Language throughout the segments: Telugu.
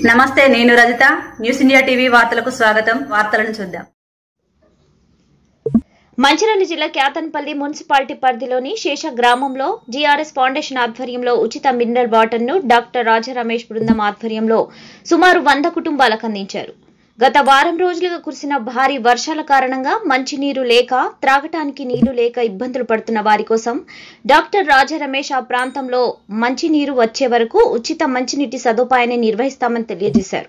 నమస్తే నేను రజిత న్యూస్ ఇండియా టీవీ వార్తలకు స్వాగతం వార్తలను చూద్దాం మంచిర్యాల జిల్లా క్యాతన్పల్లి మున్సిపాలిటీ పరిధిలోని శేష గ్రామంలో జీఆర్ఎస్ ఫౌండేషన్ ఆధ్వర్యంలో ఉచిత మినరల్ వాటర్ ను డాక్టర్ రాజా రమేష్ బృందం ఆధ్వర్యంలో సుమారు వంద కుటుంబాలకు అందించారు గత వారం రోజులుగా కురిసిన భారీ వర్షాల కారణంగా మంచినీరు లేక త్రాగటానికి నీళ్లు లేక ఇబ్బందులు పడుతున్న వారి కోసం డాక్టర్ రాజా రమేష్ ఆ ప్రాంతంలో మంచినీరు వచ్చే వరకు ఉచిత మంచినీటి సదుపాయాన్ని నిర్వహిస్తామని తెలియజేశారు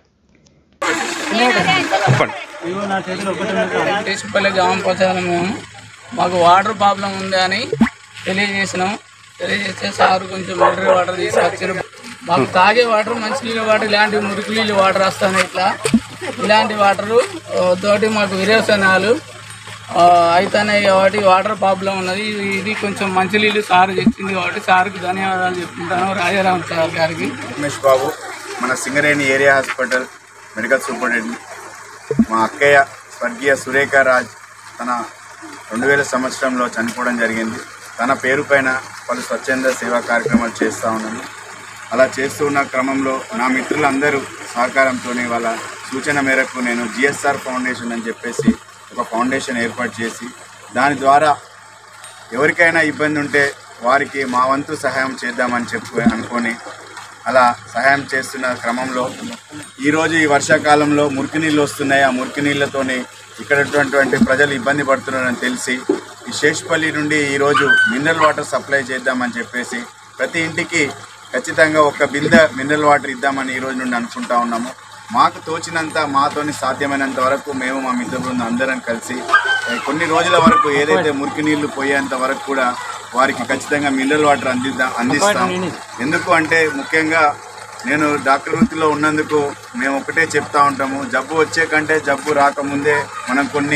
దేశపల్లి గ్రామ పంచాయతీ మేము మాకు వాటర్ ప్రాబ్లం ఉంది అని తెలియజేసినాం తెలియజేస్తే సార్ కొంచెం మినరల్ వాటర్ తీసుకొచ్చారు మాకు తాగే వాటర్ మంచినీళ్ళ వాటర్ ఇలాంటి మురికి నీళ్ళు వాటర్ వస్తాయి ఇట్లా ఇలాంటి వాటరు ఆ, తోటి మాకు విరేచనాలు అవుతున్నాయి కాబట్టి వాటర్ ప్రాబ్లం ఉన్నది ఇది- ఇది కొంచెం మంచినీళ్ళు సార్ తెచ్చింది కాబట్టి సార్కి ధన్యవాదాలు చెప్పుకుంటాను రాజారాం సార్ గారికి రమేష్ బాబు మన Singareni area hospital medical superintendent మా అక్కయ్య స్వర్గీయ సురేఖ రాజ్ తన రెండు వేల సంవత్సరంలో చనిపోవడం జరిగింది తన పేరు పైన పలు స్వచ్ఛంద సేవా కార్యక్రమాలు చేస్తూ ఉన్నాను అలా చేస్తూ ఉన్న క్రమంలో నా మిత్రులందరూ సహకారంతో వాళ్ళ సూచన మేరకు నేను జిఎస్ఆర్ ఫౌండేషన్ అని చెప్పేసి ఒక ఫౌండేషన్ ఏర్పాటు చేసి దాని ద్వారా ఎవరికైనా ఇబ్బంది ఉంటే వారికి మా వంతు సహాయం చేద్దామని చెప్పు అనుకొని అలా సహాయం చేస్తున్న క్రమంలో ఈరోజు ఈ వర్షాకాలంలో మురికి నీళ్ళు వస్తున్నాయి ఆ మురికి నీళ్ళతోని ఇక్కడ ఉన్నటువంటి ప్రజలు ఇబ్బంది పడుతున్నారని తెలిసి ఈ శేషపల్లి నుండి ఈరోజు మినరల్ వాటర్ సప్లై చేద్దామని చెప్పేసి ప్రతి ఇంటికి ఖచ్చితంగా ఒక బిందె మినరల్ వాటర్ ఇద్దామని ఈ రోజు నుండి అనుకుంటా ఉన్నాము మాకు తోచినంత మాతోని సాధ్యమైనంత వరకు మేము మా మిత్ర బృందం అందరం కలిసి ఏ, కొన్ని రోజుల వరకు ఏదైతే మురికి నీళ్లు పోయేంత వరకు కూడా వారికి ఖచ్చితంగా మినరల్ వాటర్ అందిద్దాం అందిస్తాం ఎందుకు అంటే ముఖ్యంగా నేను డాక్టర్ వృత్తిలో ఉన్నందుకు మేము ఒకటే చెప్తా ఉంటాము జబ్బు వచ్చే కంటే జబ్బు రాకముందే మనం కొన్ని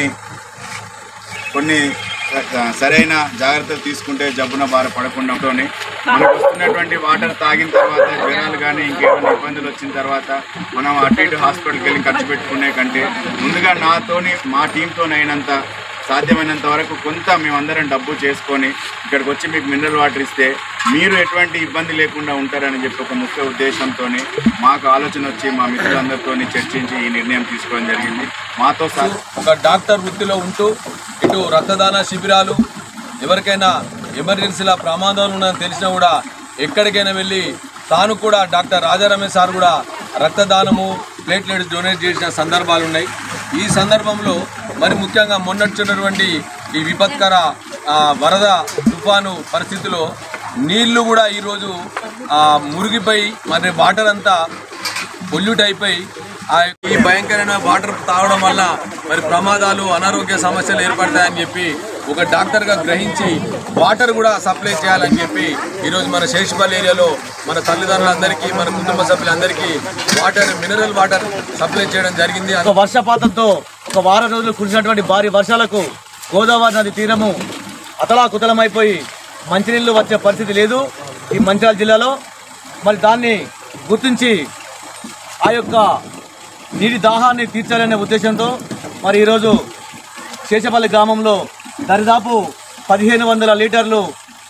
కొన్ని సరైన జాగ్రత్తలు తీసుకుంటే జబ్బున బార పడకుండా ఉంటుంది మనకు వస్తున్నటువంటి వాటర్ తాగిన తర్వాత జ్వరాలు కానీ ఇంకేమైనా ఇబ్బందులు వచ్చిన తర్వాత మనం అటు ఇటు హాస్పిటల్కి వెళ్ళి ఖర్చు పెట్టుకునే కంటే ముందుగా నాతోని మా టీంతోనైనంత సాధ్యమైనంత వరకు కొంత మేమందరం డబ్బు చేసుకొని ఇక్కడికి వచ్చి మీకు మినరల్ వాటర్ ఇస్తే మీరు ఎటువంటి ఇబ్బంది లేకుండా ఉంటారని చెప్పి ఒక ముఖ్య ఉద్దేశంతో మాకు ఆలోచన వచ్చి మా మిత్రులందరితో చర్చించి ఈ నిర్ణయం తీసుకోవడం జరిగింది మాతో సహా ఒక డాక్టర్ వృత్తిలో ఉంటూ ఇటు రక్తదాన శిబిరాలు ఎవరికైనా ఎమర్జెన్సీల ప్రమాదాలు ఉన్నాయని తెలిసినా కూడా ఎక్కడికైనా వెళ్ళి తాను కూడా డాక్టర్ రాజారమేష్ సార్ కూడా రక్తదానము ప్లేట్లెట్స్ డొనేట్ చేసిన సందర్భాలు ఉన్నాయి ఈ సందర్భంలో మరి ముఖ్యంగా మొన్నొచ్చినటువంటి ఈ విపత్కర ఆ, వరద తుఫాను పరిస్థితిలో నీళ్లు కూడా ఈరోజు ఆ, మురిగిపోయి మరి వాటర్ అంతా పొల్యూట్ అయిపోయి ఆ ఈ భయంకరమైన వాటర్ తాగడం వల్ల మరి ప్రమాదాలు అనారోగ్య సమస్యలు ఏర్పడతాయని చెప్పి ఒక డాక్టర్గా గ్రహించి వాటర్ కూడా సప్లై చేయాలని చెప్పి ఈరోజు మన శేషపల్లి ఏరియాలో మన తల్లిదండ్రులందరికీ మన కుటుంబ సభ్యులందరికీ వాటర్ మినరల్ వాటర్ సప్లై చేయడం జరిగింది ఒక వర్షపాతంతో ఒక వారం రోజులు కురిసినటువంటి భారీ వర్షాలకు గోదావరి నది తీరము అతలాకుతలమైపోయి మంచినీళ్ళు వచ్చే పరిస్థితి లేదు ఈ మంచిర్యాల జిల్లాలో మరి దాన్ని గుర్తించి ఆ యొక్క నీటి దాహాన్ని తీర్చాలనే ఉద్దేశంతో మరి ఈరోజు శేషపల్లి గ్రామంలో దరిదాపు పదిహేను వందల లీటర్లు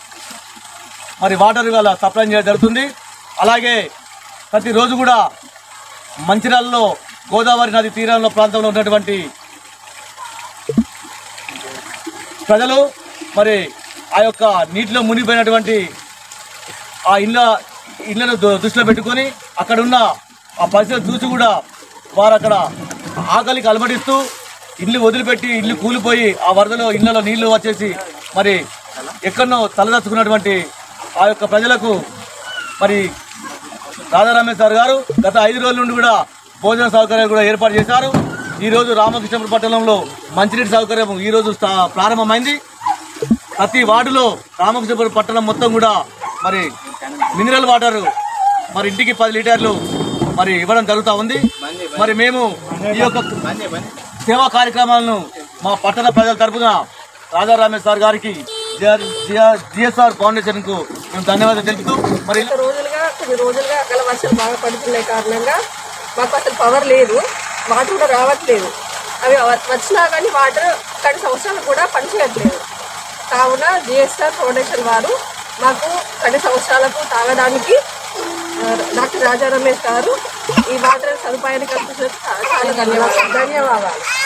మరి వాటర్ ఇవాళ సప్లై చేయడం జరుగుతుంది అలాగే ప్రతిరోజు కూడా మంచిర్యాలలో గోదావరి నది తీరంలో ప్రాంతంలో ఉన్నటువంటి ప్రజలు మరి ఆ యొక్క నీటిలో మునిగిపోయినటువంటి ఆ ఇళ్ళ ఇళ్లను దు- దృష్టిలో పెట్టుకొని అక్కడ ఉన్న ఆ పరిస్థితులు చూసి కూడా వారు అక్కడ ఆకలికి అలమటిస్తూ ఇల్లు వదిలిపెట్టి ఇల్లు కూలిపోయి ఆ వరదలో ఇళ్లలో నీళ్లు వచ్చేసి మరి ఎక్కడనో తలదచ్చుకున్నటువంటి ఆ యొక్క ప్రజలకు మరి రాధారామేశ్వర సార్ గారు గత ఐదు రోజుల నుండి కూడా భోజన సౌకర్యం కూడా ఏర్పాటు చేశారు ఈ రోజు రామకృష్ణపురం పట్టణంలో మంచినీటి సౌకర్యం ఈ రోజు స్థా- ప్రారంభమైంది ప్రతి వార్డులో రామకృష్ణపురం పట్టణం మొత్తం కూడా మరి మినరల్ వాటర్ మరి ఇంటికి పది లీటర్లు మరి ఇవ్వడం జరుగుతూ ఉంది మరి మేము ఈ యొక్క సేవా కార్యక్రమాలను మా పట్టణ ప్రజల తరపున రాజారామేశ్వర సార్ గారికి జిఎస్ఆర్ ఫౌండేషన్ కు మేము ధన్యవాదాలు తెలుపుతూ మరి గత రోజులుగా కొన్ని రోజులుగా అకాల వర్షాలు బాగా పడుతున్నాయి కారణంగా మాకు అసలు పవర్ లేదు వాటర్ కూడా రావట్లేదు అవి వ- వచ్చినా కానీ వాటర్ కొన్ని సంవత్సరాలు కూడా పనిచేయట్లేదు కావున జిఎస్ఆర్ ఫౌండేషన్ వారు మాకు కొన్ని సంవత్సరాలకు తాగడానికి ఆ, డాక్టర్ డాక్టర్ రాజా రమేష్ గారు ఈ వాటర్ సదుపాయాన్ని కల్పించినందుకు చాలా ధన్యవాదాలు ధన్యవాదాలు